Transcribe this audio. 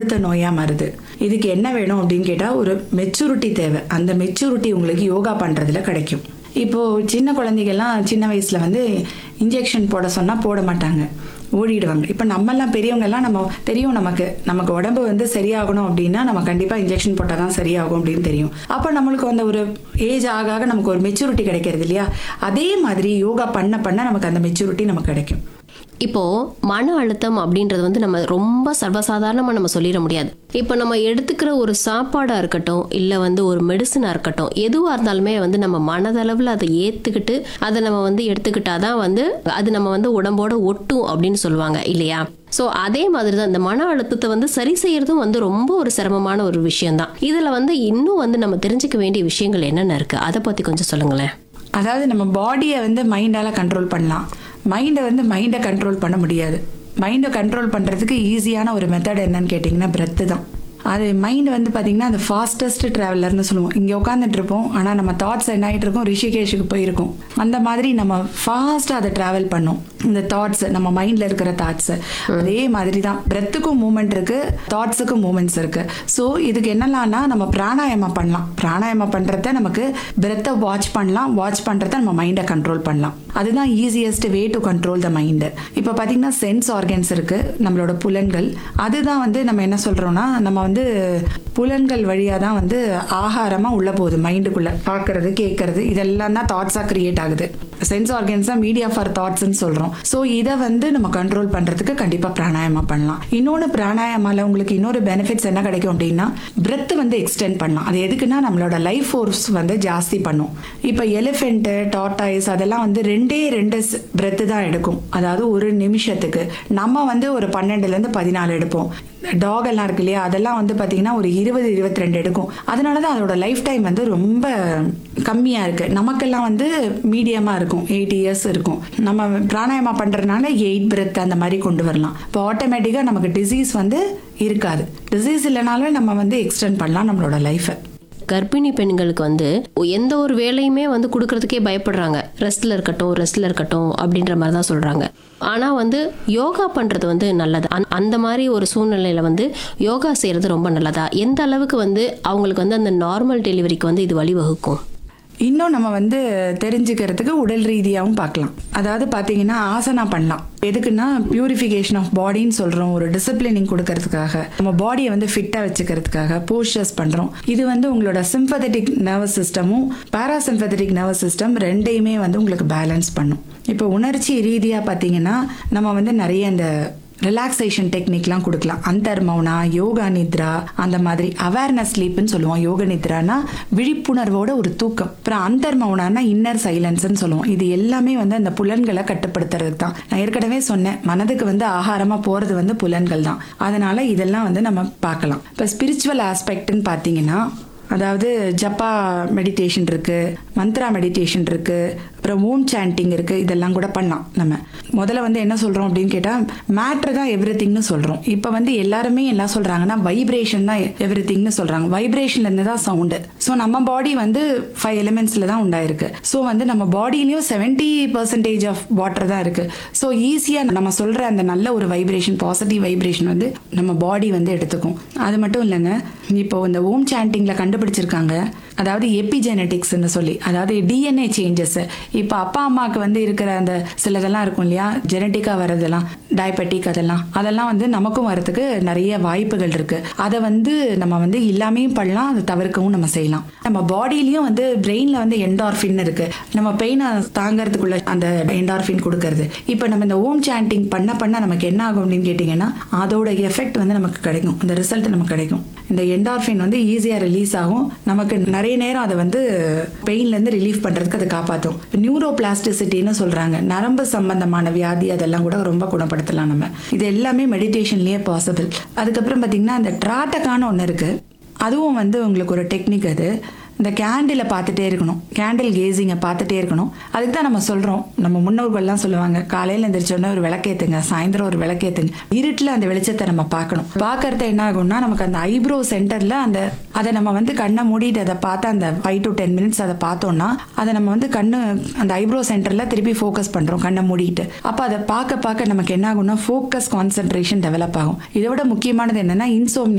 அழுத்த நோயாக மாறுது இதுக்கு என்ன வேணும் அப்படின்னு கேட்டால் ஒரு மெச்சூரிட்டி தேவை அந்த மெச்சூரிட்டி உங்களுக்கு யோகா பண்ணுறதுல கிடைக்கும் இப்போது சின்ன குழந்தைகள்லாம் சின்ன வயசில் வந்து இன்ஜெக்ஷன் போட சொன்னால் போட மாட்டாங்க ஓடிடுவாங்க இப்போ நம்மெல்லாம் பெரியவங்கெல்லாம் நம்ம தெரியும் நமக்கு நமக்கு உடம்பு வந்து சரியாகணும் அப்படின்னா நம்ம கண்டிப்பாக இன்ஜெக்ஷன் போட்டால் தான் சரியாகும் அப்படின்னு தெரியும் அப்போ நம்மளுக்கு அந்த ஒரு ஏஜ் ஆக ஆக நமக்கு ஒரு மெச்சூரிட்டி கிடைக்கிறது இல்லையா அதே மாதிரி யோகா பண்ண பண்ண நமக்கு அந்த மெச்சூரிட்டி நமக்கு கிடைக்கும் இப்போ மன அழுத்தம் அப்படின்றது வந்து நம்ம ரொம்ப சர்வசாதாரணமா நம்ம சொல்லிட முடியாது இப்போ நம்ம எடுத்துக்கிற ஒரு சாப்பாடா இருக்கட்டும் இல்ல வந்து ஒரு மெடிசனா இருக்கட்டும் எதுவா இருந்தாலுமே வந்து நம்ம மனதளவுல அதை ஏத்துக்கிட்டு அதை நம்ம வந்து எடுத்துக்கிட்டாதான் வந்து அது நம்ம வந்து உடம்போட ஒட்டும் அப்படின்னு சொல்லுவாங்க இல்லையா ஸோ அதே மாதிரி தான் இந்த மன அழுத்தத்தை வந்து சரி செய்யறதும் வந்து ரொம்ப ஒரு சிரமமான ஒரு விஷயம்தான் இதுல வந்து இன்னும் வந்து நம்ம தெரிஞ்சுக்க வேண்டிய விஷயங்கள் என்னென்ன இருக்கு அதை பத்தி கொஞ்சம் சொல்லுங்களேன் அதாவது நம்ம பாடியை வந்து மைண்டால் கண்ட்ரோல் பண்ணலாம் மைண்டை வந்து மைண்டை கண்ட்ரோல் பண்ண முடியாது மைண்டை கண்ட்ரோல் பண்ணுறதுக்கு ஈஸியான ஒரு மெத்தட் என்னன்னு கேட்டிங்கன்னா பிரெத்து தான் அது மைண்ட் வந்து பார்த்திங்கன்னா அது ஃபாஸ்டஸ்ட் ட்ராவலர்னு சொல்லுவோம் இங்கே உட்காந்துட்டு இருப்போம் ஆனால் நம்ம தாட்ஸ் என்ன ஆகிட்டு இருக்கும் ரிஷிகேஷுக்கு போயிருக்கோம் அந்த மாதிரி நம்ம ஃபாஸ்ட்டாக அதை ட்ராவல் பண்ணோம் இந்த தாட்ஸ் நம்ம மைண்டில் இருக்கிற தாட்ஸ் அதே மாதிரி தான் பிரெத்துக்கும் மூமெண்ட் இருக்குது தாட்ஸுக்கும் மூமெண்ட்ஸ் இருக்குது ஸோ இதுக்கு என்னலாம்னா நம்ம பிராணாயாமம் பண்ணலாம் பிராணாயாமம் பண்ணுறத நமக்கு பிரெத்தை வாட்ச் பண்ணலாம் வாட்ச் பண்ணுறத நம்ம மைண்டை கண்ட்ரோல் பண்ணலாம் அதுதான் easiest way to control the mind இப்போ பார்த்தீங்கன்னா சென்ஸ் ஆர்கன்ஸ் இருக்குது நம்மளோட புலன்கள் அதுதான் வந்து நம்ம என்ன சொல்கிறோம்னா நம்ம வந்து புலன்கள் வழியாக தான் வந்து ஆகாரமாக உள்ள போகுது மைண்டுக்குள்ளே பார்க்கறது கேட்கறது இதெல்லாம் தான் தாட்ஸாக கிரியேட் ஆகுது சென்ஸ் ஆர்கன்ஸ் தான் மீடியா ஃபார் தாட்ஸ்னு சொல்கிறோம் ஸோ இதை வந்து நம்ம கண்ட்ரோல் பண்ணுறதுக்கு கண்டிப்பாக பிராணாயாமா பண்ணலாம் இன்னொன்று பிராணாயாமால உங்களுக்கு இன்னொரு பெனிஃபிட்ஸ் என்ன கிடைக்கும் அப்படின்னா பிரெத் வந்து எக்ஸ்டெண்ட் பண்ணலாம் அது எதுக்குன்னா நம்மளோட லைஃப் ஃபோர்ஸ் வந்து ஜாஸ்தி பண்ணும் இப்போ எலிஃபெண்ட்டு டாட்டாய்ஸ் அதெல்லாம் வந்து ரெண்டே ரெண்டு பிரெத்து தான் எடுக்கும் அதாவது ஒரு நிமிஷத்துக்கு நம்ம வந்து ஒரு பன்னெண்டுலேருந்து பதினாலு எடுப்போம் டாக் எல்லாம் இருக்கு இல்லையா அதெல்லாம் வந்து பார்த்தீங்கன்னா ஒரு இருபது இருபத்தி ரெண்டு எடுக்கும் அதனால தான் அதோட லைஃப் டைம் வந்து ரொம்ப கம்மியாக இருக்குது நமக்கெல்லாம் வந்து மீடியமாக இருக்கும் எயிட் இயர்ஸ் இருக்கும் நம்ம பிராணாயாமா பண்ணுறதுனால எயிட் பிரெத் அந்த மாதிரி கொண்டு வரலாம் இப்போ ஆட்டோமேட்டிக்காக நமக்கு டிசீஸ் வந்து இருக்காது டிசீஸ் இல்லைனாலும் நம்ம வந்து எக்ஸ்டெண்ட் பண்ணலாம் நம்மளோட லைஃப்பை கர்ப்பிணி பெண்களுக்கு வந்து எந்த ஒரு வேலையுமே வந்து கொடுக்கறதுக்கே பயப்படுறாங்க ரெஸ்ட்ல இருக்கட்டும் ரெஸ்ட்ல இருக்கட்டும் அப்படின்ற மாதிரி தான் சொல்றாங்க ஆனா வந்து யோகா பண்றது வந்து நல்லது அந்த- அந்த மாதிரி ஒரு சூழ்நிலையில வந்து யோகா செய்யறது ரொம்ப நல்லதா எந்த அளவுக்கு வந்து அவங்களுக்கு வந்து அந்த நார்மல் டெலிவரிக்கு வந்து இது வழிவகுக்கும் இன்னும் நம்ம வந்து தெரிஞ்சுக்கிறதுக்கு உடல் ரீதியாகவும் பார்க்கலாம் அதாவது பார்த்தீங்கன்னா ஆசனா பண்ணலாம் எதுக்குன்னா பியூரிஃபிகேஷன் ஆஃப் பாடின்னு சொல்கிறோம் ஒரு டிசிப்ளினிங் கொடுக்கறதுக்காக நம்ம பாடியை வந்து ஃபிட்டாக வச்சுக்கிறதுக்காக போஸ்டர்ஸ் பண்ணுறோம் இது வந்து உங்களோட சிம்பதட்டிக் நர்வஸ் சிஸ்டமும் பாராசிம்பதட்டிக் நர்வஸ் சிஸ்டம் ரெண்டையுமே வந்து உங்களுக்கு பேலன்ஸ் பண்ணும் இப்போ உணர்ச்சி ரீதியாக பார்த்தீங்கன்னா நம்ம வந்து நிறைய இந்த ரிலாக்ஸேஷன் டெக்னிக்லாம் கொடுக்கலாம் அந்தர் மௌனா யோகா நித்ரா அந்த மாதிரி அவேர்னஸ் ஸ்லீப்னு சொல்லுவோம் யோக நித்ரானா விழிப்புணர்வோட ஒரு தூக்கம் அப்புறம் அந்தர் மௌனானா இன்னர் சைலன்ஸ்னு சொல்லுவோம் இது எல்லாமே வந்து அந்த புலன்களை கட்டுப்படுத்துறதுக்கு தான் நான் ஏற்கனவே சொன்னேன் மனதுக்கு வந்து ஆகாரமாக போகிறது வந்து புலன்கள் தான் அதனால இதெல்லாம் வந்து நம்ம பார்க்கலாம் இப்போ ஸ்பிரிச்சுவல் ஆஸ்பெக்ட்னு பார்த்தீங்கன்னா அதாவது ஜப்பா மெடிடேஷன் இருக்கு மந்த்ரா மெடிடேஷன் இருக்கு அப்புறம் ஓம் சாண்டிங் இருக்கு இதெல்லாம் கூட பண்ணலாம் நம்ம முதல்ல வந்து என்ன சொல்றோம் அப்படின்னு கேட்டா மேட்ரு தான் எவ்ரி திங்னு சொல்றோம் இப்போ வந்து எல்லாருமே என்ன சொல்றாங்கன்னா வைப்ரேஷன் தான் எவ்ரி திங்னு சொல்றாங்க வைப்ரேஷன்ல இருந்து தான் சவுண்டு ஸோ நம்ம பாடி வந்து ஃபைவ் எலிமெண்ட்ஸ்ல தான் உண்டாயிருக்கு ஸோ வந்து நம்ம பாடியிலயும் செவன்டி பர்சன்டேஜ் ஆஃப் வாட்டர் தான் இருக்கு ஸோ ஈஸியாக நம்ம சொல்ற அந்த நல்ல ஒரு வைப்ரேஷன் பாசிட்டிவ் வைப்ரேஷன் வந்து நம்ம பாடி வந்து எடுத்துக்கும் அது மட்டும் இல்லைங்க இப்போ இந்த ஓம் சாண்டிங்ல கண்டுபிடிச்சிருக்காங்க அதாவது எபிஜெனட்டிக்ஸ்னு சொல்லி அதாவது டிஎன்ஏ சேஞ்சஸ் இப்போ அப்பா அம்மாவுக்கு வந்து இருக்கிற அந்த சிலதெல்லாம் இருக்கும் இல்லையா ஜெனட்டிக்காக வரதெல்லாம் டயபெட்டிக் அதெல்லாம் அதெல்லாம் வந்து நமக்கும் வரதுக்கு நிறைய வாய்ப்புகள் இருக்கு அதை வந்து நம்ம வந்து இல்லாமையும் பண்ணலாம் அதை தவிர்க்கவும் நம்ம செய்யலாம் நம்ம பாடியிலயும் வந்து பிரெயின்ல வந்து என்டார்ஃபின் இருக்கு நம்ம பெயினை தாங்கறதுக்குள்ள அந்த என்டார்ஃபின் கொடுக்கறது இப்போ நம்ம இந்த ஓம் சாண்டிங் பண்ண பண்ண நமக்கு என்ன ஆகும் அப்படின்னு கேட்டிங்கன்னா அதோட எஃபெக்ட் வந்து நமக்கு கிடைக்கும் அந்த ரிசல்ட் நமக்கு கிடைக்கும் இந்த என்டார்ஃபின் வந்து ஈஸியாக ரிலீஸ் ஆகும் நமக்கு நிறைய நேரம் அதை வந்து பெயின்லேருந்து ரிலீஃப் பண்ணுறதுக்கு அதை காப்பாற்றும் நியூரோ பிளாஸ்டிசிட்டின்னு சொல்கிறாங்க நரம்பு சம்பந்தமான வியாதி அதெல்லாம் கூட ரொம்ப குணப்படுத்தலாம் நம்ம இது எல்லாமே மெடிடேஷன்லேயே பாசிபிள் அதுக்கப்புறம் பார்த்தீங்கன்னா அந்த ட்ராட்டக்கான ஒன்று இருக்குது அதுவும் வந்து உங்களுக்கு ஒரு டெக்னிக் அது இந்த கேண்டிலை பார்த்துட்டே இருக்கணும் கேண்டில் கேசிங்கை பார்த்துட்டே இருக்கணும் அதுக்கு தான் நம்ம சொல்கிறோம் நம்ம முன்னோர்கள்லாம் சொல்லுவாங்க காலையில் எந்திரிச்சோடனே ஒரு விளக்கேத்துங்க சாயந்தரம் ஒரு விளக்கேத்துங்க இருட்டில் அந்த வெளிச்சத்தை நம்ம பார்க்கணும் பார்க்கறது என்ன ஆகும்னா நமக்கு அந்த ஐப்ரோ சென்டரில் அந்த அதை நம்ம வந்து கண்ணை மூடிட்டு அதை பார்த்து அந்த ஃபைவ் டு டென் மினிட்ஸ் அதை பார்த்தோம்னா அதை நம்ம வந்து கண்ணு அந்த ஐப்ரோ சென்டரில் திருப்பி ஃபோக்கஸ் பண்ணுறோம் கண்ணை மூடிட்டு அப்போ அதை பார்க்க பார்க்க நமக்கு என்ன ஆகும்னா ஃபோக்கஸ் கான்சென்ட்ரேஷன் டெவலப் ஆகும் இதை விட முக்கியமானது என்னன்னா இன்சோம்னியா